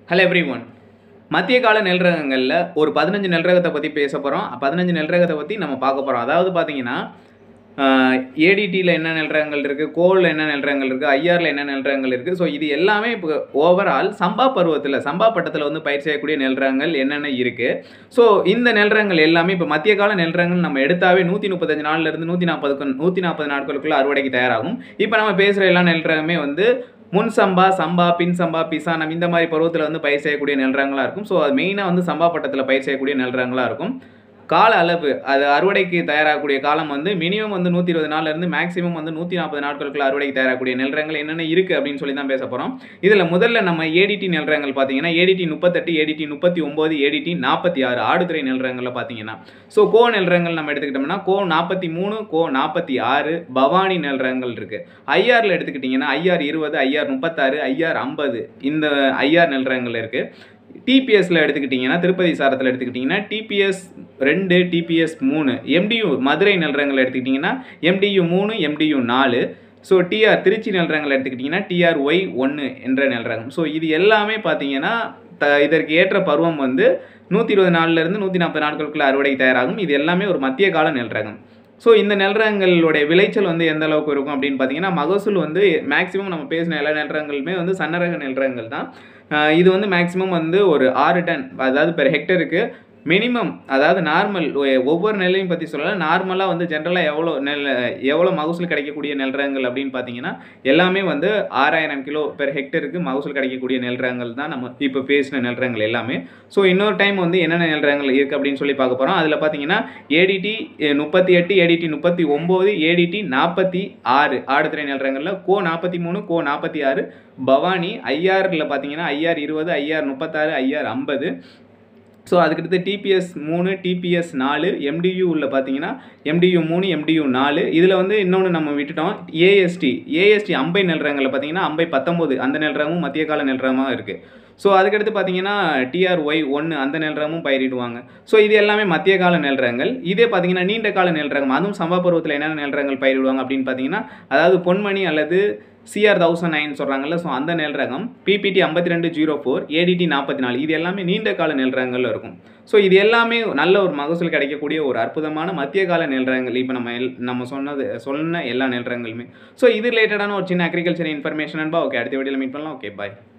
hello every one மத்திய கால நெல் ரகங்களில் ஒரு பதினஞ்சு நெல் ரகத்தை பற்றி பேச போகிறோம் பதினஞ்சு நெல் ரகத்தை பற்றி நம்ம பார்க்க போகிறோம் அதாவது பார்த்தீங்கன்னா ஏடிடியில் என்ன நெல் ரகங்கள் இருக்குது கோலில் என்ன நெல் ரகங்கள் இருக்குது ஐஆரில் என்ன நெல் ரகங்கள் இருக்குது ஸோ இது எல்லாமே இப்போ ஓவரால் சம்பா பருவத்தில் சம்பா பட்டத்தில் வந்து பயிர் செய்யக்கூடிய நெல் ரகங்கள் என்னென்ன இருக்குது ஸோ இந்த நெல் ரகங்கள் எல்லாமே இப்போ மத்திய கால நெல் ரகங்கள் நம்ம எடுத்தாவே நூற்றி முப்பத்தஞ்சு நாள்லேருந்து நூற்றி நாற்பதுக்கு நூற்றி நாற்பது நாட்களுக்குள்ள அறுவடைக்கு தயாராகும் இப்போ நம்ம பேசுகிற எல்லா நெல் ரகமே வந்து முன் சம்பா சம்பா பின் சம்பா பிசானம் இந்த மாதிரி பருவத்தில் வந்து பயிர் செய்யக்கூடிய நெல் ரகங்களாக இருக்கும் ஸோ அது மெயினாக வந்து சம்பா பட்டத்தில் பயிர் செய்யக்கூடிய நெல் ரகங்களாக இருக்கும் கால அளவு அது அறுவடைக்கு தயாராகக்கூடிய காலம் வந்து மினிமம் வந்து நூற்றி இருபது நாள்லேருந்து மேக்ஸிமம் வந்து நூற்றி நாற்பது நாட்களுக்குள்ள அறுவடைக்கு தயாராகக்கூடிய நெல் ரகங்கள் என்னென்ன இருக்குது அப்படின்னு சொல்லி தான் பேச போகிறோம் இதில் முதல்ல நம்ம ஏடிடி நெல் ரகங்கள் பார்த்தீங்கன்னா ஏடிடி முப்பத்தெட்டு ஏடிடி முப்பத்தி ஒம்பது ஏடிடி நாற்பத்தி ஆறு ஆடுதுறை நெல் ரகங்களில் பார்த்தீங்கன்னா ஸோ கோ நெல் ரகங்கள் நம்ம எடுத்துக்கிட்டோம்னா கோ நாற்பத்தி மூணு கோ நாற்பத்தி ஆறு பவானி நெல் ரகங்கள் இருக்குது ஐஆரில் எடுத்துக்கிட்டிங்கன்னா ஐஆர் இருபது ஐஆர் முப்பத்தாறு ஐஆர் ஐம்பது இந்த ஐஆர் நெல் ரகங்கள் இருக்குது டிபிஎஸ்ல எடுத்துக்கிட்டிங்கன்னா திருப்பதி சாரத்தில் எடுத்துக்கிட்டிங்கன்னா டிபிஎஸ் ரெண்டு டிபிஎஸ் மூணு எம்டியு மதுரை நெல்ரங்கள் எடுத்துக்கிட்டிங்கன்னா எம்டியு மூணு எம்டியு நாலு ஸோ டிஆர் திருச்சி நெல்ரங்கள் எடுத்துக்கிட்டிங்கன்னா டிஆர் ஒய் ஒன்று என்ற நெல்ரகம் ஸோ இது எல்லாமே பார்த்தீங்கன்னா த இதற்கு ஏற்ற பருவம் வந்து நூற்றி இருபது நாள்லேருந்து நூற்றி நாற்பது நாட்களுக்குள்ள அறுவடை தயாராகும் இது எல்லாமே ஒரு மத்திய கால நெல்ரகம் ஸோ இந்த நெல்ரகங்களுடைய விளைச்சல் வந்து எந்த அளவுக்கு இருக்கும் அப்படின்னு பார்த்தீங்கன்னா மகசூல் வந்து மேக்ஸிமம் நம்ம பேசின எல்லா நெல்ரகங்களுமே வந்து சன்னரக நெல்ரகங்கள் தான் இது வந்து மேக்ஸிமம் வந்து ஒரு ஆறு டன் அதாவது பெர் ஹெக்டருக்கு மினிமம் அதாவது நார்மல் ஒவ்வொரு நெல்லையும் பற்றி சொல்லலாம் நார்மலாக வந்து ஜென்ரலாக எவ்வளோ நெல் எவ்வளோ மகசூல் கிடைக்கக்கூடிய நெல் ரகங்கள் அப்படின்னு பார்த்தீங்கன்னா எல்லாமே வந்து ஆறாயிரம் கிலோ பெர் ஹெக்டருக்கு மகசூல் கிடைக்கக்கூடிய நெல் ரகங்கள் தான் நம்ம இப்போ பேசின நெல் ரகங்கள் எல்லாமே ஸோ இன்னொரு டைம் வந்து என்னென்ன நெல் ரகங்கள் இருக்குது அப்படின்னு சொல்லி பார்க்க போகிறோம் அதில் பார்த்தீங்கன்னா ஏடிடி முப்பத்தி எட்டு ஏடிடி முப்பத்தி ஒம்பது ஏடிடி நாற்பத்தி ஆறு ஆடுதுறை நெல் ரகங்களில் கோ நாற்பத்தி மூணு கோ நாற்பத்தி ஆறு பவானி ஐஆரில் பார்த்தீங்கன்னா ஐஆர் இருபது ஐஆர் முப்பத்தாறு ஐஆர் ஐம்பது ஸோ அதுக்கடுத்து டிபிஎஸ் மூணு டிபிஎஸ் நாலு எம்டியூ உள்ள பார்த்தீங்கன்னா எம்டியூ மூணு எம்டியூ நாலு இதில் வந்து இன்னொன்று நம்ம விட்டுட்டோம் ஏஎஸ்டி ஏஎஸ்டி அம்பை நெல்ரங்களில் பார்த்தீங்கன்னா அம்பை பத்தொம்போது அந்த நெல்ரகமும் மத்திய கால நெல்ரகமாக இருக்குது ஸோ அதுக்கடுத்து பார்த்தீங்கன்னா டிஆர் ஒய் ஒன்று அந்த நெல்ரகமும் பயிரிடுவாங்க ஸோ இது எல்லாமே மத்திய கால நெல்ரகங்கள் இதே பார்த்தீங்கன்னா நீண்ட கால நெல்ரகம் அதுவும் சம்பா பருவத்தில் என்னென்ன நெல்ரகங்கள் பயிரிடுவாங்க அப்படின்னு பார்த்தீங்கன்னா அதாவது பொன்மணி அல்லது சிஆர் தௌசண்ட் நைன் சொல்கிறாங்கல்ல ஸோ அந்த நெல் ரகம் பிபிடி ஐம்பத்தி ரெண்டு ஜீரோ ஃபோர் ஏடிடி நாற்பத்தி நாலு இது எல்லாமே நீண்ட கால நெல் ரகங்கள் இருக்கும் ஸோ இது எல்லாமே நல்ல ஒரு மகசூல் கிடைக்கக்கூடிய ஒரு அற்புதமான மத்திய கால நெல் ரகங்கள் இப்போ நம்ம எல் நம்ம சொன்னது சொன்ன எல்லா நெல் ரகங்களுமே ஸோ இது ரிலேட்டடான ஒரு சின்ன அக்ரிகல்ச்சர் இன்ஃபர்மேஷன் அன்பா ஓகே அடுத்த வீடியோவில் மீட் பண்ணலாம் ஓகே பாய்